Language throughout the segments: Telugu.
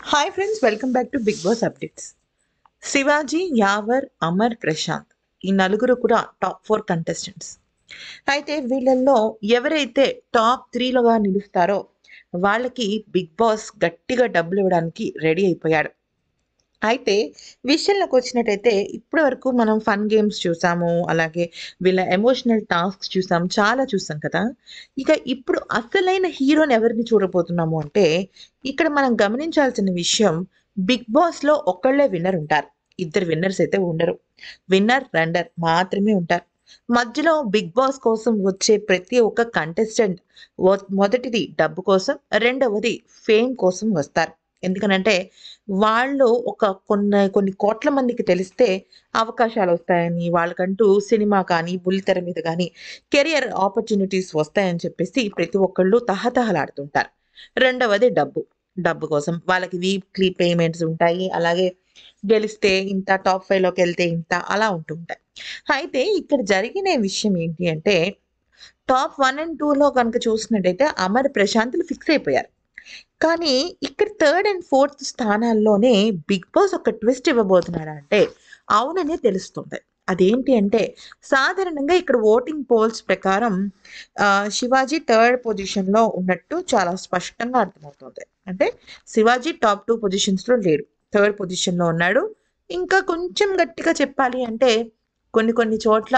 hi friends welcome back to Bigg Boss updates Shivaji Yawar Amar Prashanth ఈ నలుగురు కూడా టాప్ ఫోర్ కంటెస్టెంట్స్ అయితే వీళ్ళల్లో ఎవరైతే టాప్ త్రీలోగా నిలుస్తారో వాళ్ళకి బిగ్ బాస్ గట్టిగా డబ్బులు ఇవ్వడానికి రెడీ అయిపోయాడు అయితే విషయంలోకి వచ్చినట్టయితే ఇప్పటి వరకు మనం ఫన్ గేమ్స్ చూసాము అలాగే వీళ్ళ ఎమోషనల్ టాస్క్స్ చూసాం చాలా చూసాం కదా ఇక ఇప్పుడు అసలైన హీరోని ఎవరిని చూడబోతున్నాము అంటే ఇక్కడ మనం గమనించాల్సిన విషయం బిగ్ బాస్ లో ఒక్కళ్ళే విన్నర్ ఉంటారు ఇద్దరు విన్నర్స్ అయితే ఉండరు విన్నర్ రెండర్ మాత్రమే ఉంటారు మధ్యలో బిగ్ బాస్ కోసం వచ్చే ప్రతి ఒక్క కంటెస్టెంట్ మొదటిది డబ్బు కోసం రెండవది ఫేమ్ కోసం వస్తారు ఎందుకనంటే వాళ్ళు ఒక కొన్ని కొన్ని కోట్ల మందికి తెలిస్తే అవకాశాలు వస్తాయని వాళ్ళకంటూ సినిమా కానీ బుల్లితెర మీద కానీ కెరియర్ ఆపర్చునిటీస్ వస్తాయని చెప్పేసి ప్రతి ఒక్కళ్ళు తహతహలాడుతుంటారు రెండవది డబ్బు డబ్బు కోసం వాళ్ళకి వీక్లీ పేమెంట్స్ ఉంటాయి అలాగే గెలిస్తే ఇంత టాప్ ఫైవ్లోకి వెళ్తే ఇంత అలా ఉంటుంటాయి అయితే ఇక్కడ జరిగిన విషయం ఏంటి అంటే టాప్ వన్ అండ్ టూలో కనుక చూసినట్టయితే అమర్ ప్రశాంతులు ఫిక్స్ అయిపోయారు కానీ ఇక్కడ థర్డ్ అండ్ ఫోర్త్ స్థానాల్లోనే బిగ్ బాస్ ఒక ట్విస్ట్ ఇవ్వబోతున్నాడు అంటే అవుననే తెలుస్తుంది అదేంటి అంటే సాధారణంగా ఇక్కడ ఓటింగ్ పోల్స్ ప్రకారం ఆ, శివాజీ థర్డ్ పొజిషన్లో ఉన్నట్టు చాలా స్పష్టంగా అర్థమవుతుంది అంటే శివాజీ టాప్ టూ పొజిషన్స్లో లేడు థర్డ్ పొజిషన్లో ఉన్నాడు ఇంకా కొంచెం గట్టిగా చెప్పాలి అంటే కొన్ని కొన్ని చోట్ల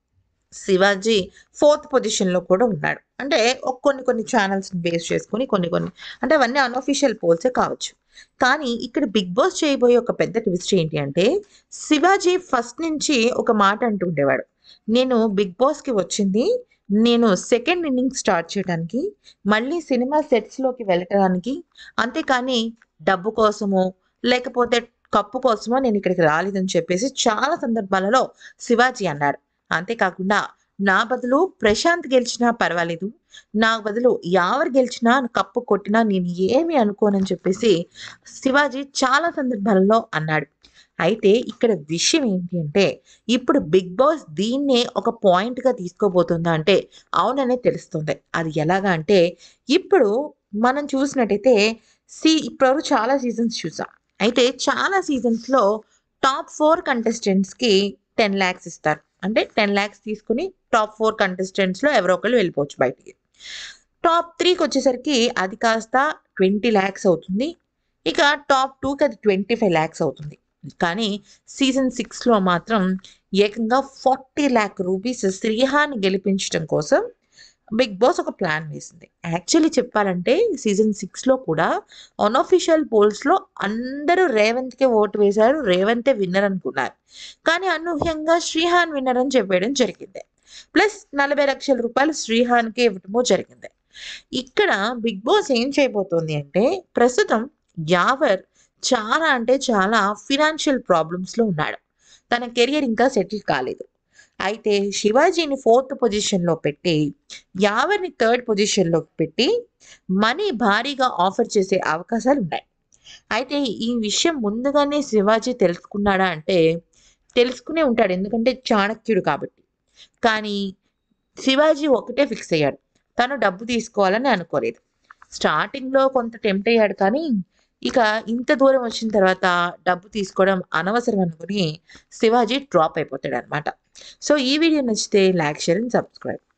శివాజీ ఫోర్త్ పొజిషన్లో కూడా ఉన్నాడు అంటే ఒక కొన్ని కొన్ని ఛానల్స్ని బేస్ చేసుకుని కొన్ని కొన్ని అంటే అవన్నీ అన్అఫీషియల్ పోల్సే కావచ్చు కానీ ఇక్కడ బిగ్ బాస్ చేయబోయే ఒక పెద్ద ట్విస్ట్ ఏంటి అంటే శివాజీ ఫస్ట్ నుంచి ఒక మాట అంటుండేవాడు నేను బిగ్ బాస్కి వచ్చింది నేను సెకండ్ ఇన్నింగ్ స్టార్ట్ చేయడానికి మళ్ళీ సినిమా సెట్స్లోకి వెళ్ళటానికి అంతేకాని డబ్బు కోసమో లేకపోతే కప్పు కోసమో నేను ఇక్కడికి రాలేదని చెప్పేసి చాలా సందర్భాలలో శివాజీ అన్నాడు అంతేకాకుండా నా బదులు ప్రశాంత్ గెలిచినా పర్వాలేదు నా బదులు ఎవరు గెలిచినా కప్పు కొట్టినా నేను ఏమి అనుకోనని చెప్పేసి శివాజీ చాలా సందర్భాలలో అన్నాడు అయితే ఇక్కడ విషయం ఏంటి అంటే ఇప్పుడు బిగ్ బాస్ దీన్నే ఒక పాయింట్గా తీసుకోబోతుందా అంటే అవుననే తెలుస్తుంది అది ఎలాగా అంటే ఇప్పుడు మనం చూసినట్టయితే సి ఇప్పుడు చాలా సీజన్స్ చూసాం అయితే చాలా సీజన్స్లో టాప్ ఫోర్ కంటెస్టెంట్స్కి టెన్ ల్యాక్స్ ఇస్తారు అంటే టెన్ ల్యాక్స్ తీసుకుని టాప్ ఫోర్ కంటెస్టెంట్స్లో ఎవరో ఒకళ్ళు వెళ్ళిపోవచ్చు బయటికి టాప్ త్రీకి వచ్చేసరికి అది కాస్త ట్వంటీ ల్యాక్స్ అవుతుంది ఇక టాప్ టూకి అది ట్వంటీ ఫైవ్ ల్యాక్స్ అవుతుంది కానీ సీజన్ సిక్స్లో మాత్రం ఏకంగా ఫార్టీ ల్యాక్ రూపీస్ శ్రీహాన్ని గెలిపించడం కోసం బిగ్ బాస్ ఒక ప్లాన్ వేసింది యాక్చువల్లీ చెప్పాలంటే సీజన్ సిక్స్లో కూడా అన్అఫీషియల్ పోల్స్లో అందరూ రేవంత్కే ఓటు వేశారు రేవంతే విన్నర్ అనుకున్నారు కానీ అనూహ్యంగా శ్రీహాన్ విన్నర్ అని చెప్పేయడం జరిగింది ప్లస్ నలభై లక్షల రూపాయలు శ్రీహాన్కే ఇవ్వటము జరిగింది ఇక్కడ బిగ్ బాస్ ఏం చేయబోతోంది అంటే ప్రస్తుతం యావర్ చాలా అంటే చాలా ఫినాన్షియల్ ప్రాబ్లమ్స్లో ఉన్నాడు తన కెరియర్ ఇంకా సెటిల్ కాలేదు అయితే శివాజీని ఫోర్త్ పొజిషన్లో పెట్టి యావర్ని థర్డ్ పొజిషన్లోకి పెట్టి మనీ భారీగా ఆఫర్ చేసే అవకాశాలు ఉన్నాయి అయితే ఈ విషయం ముందుగానే శివాజీ తెలుసుకున్నాడా అంటే తెలుసుకునే ఉంటాడు ఎందుకంటే చాణక్యుడు కాబట్టి కానీ శివాజీ ఒకటే ఫిక్స్ అయ్యాడు తను డబ్బు తీసుకోవాలని అనుకోలేదు స్టార్టింగ్లో కొంత టెంప్ట్ అయ్యాడు కానీ ఇక ఇంత దూరం వచ్చిన తర్వాత డబ్బు తీసుకోవడం అనవసరం అనుకుని శివాజీ డ్రాప్ అయిపోతాడు అనమాట సో ఈ వీడియో నచ్చితే లైక్ షేర్ అండ్ సబ్స్క్రైబ్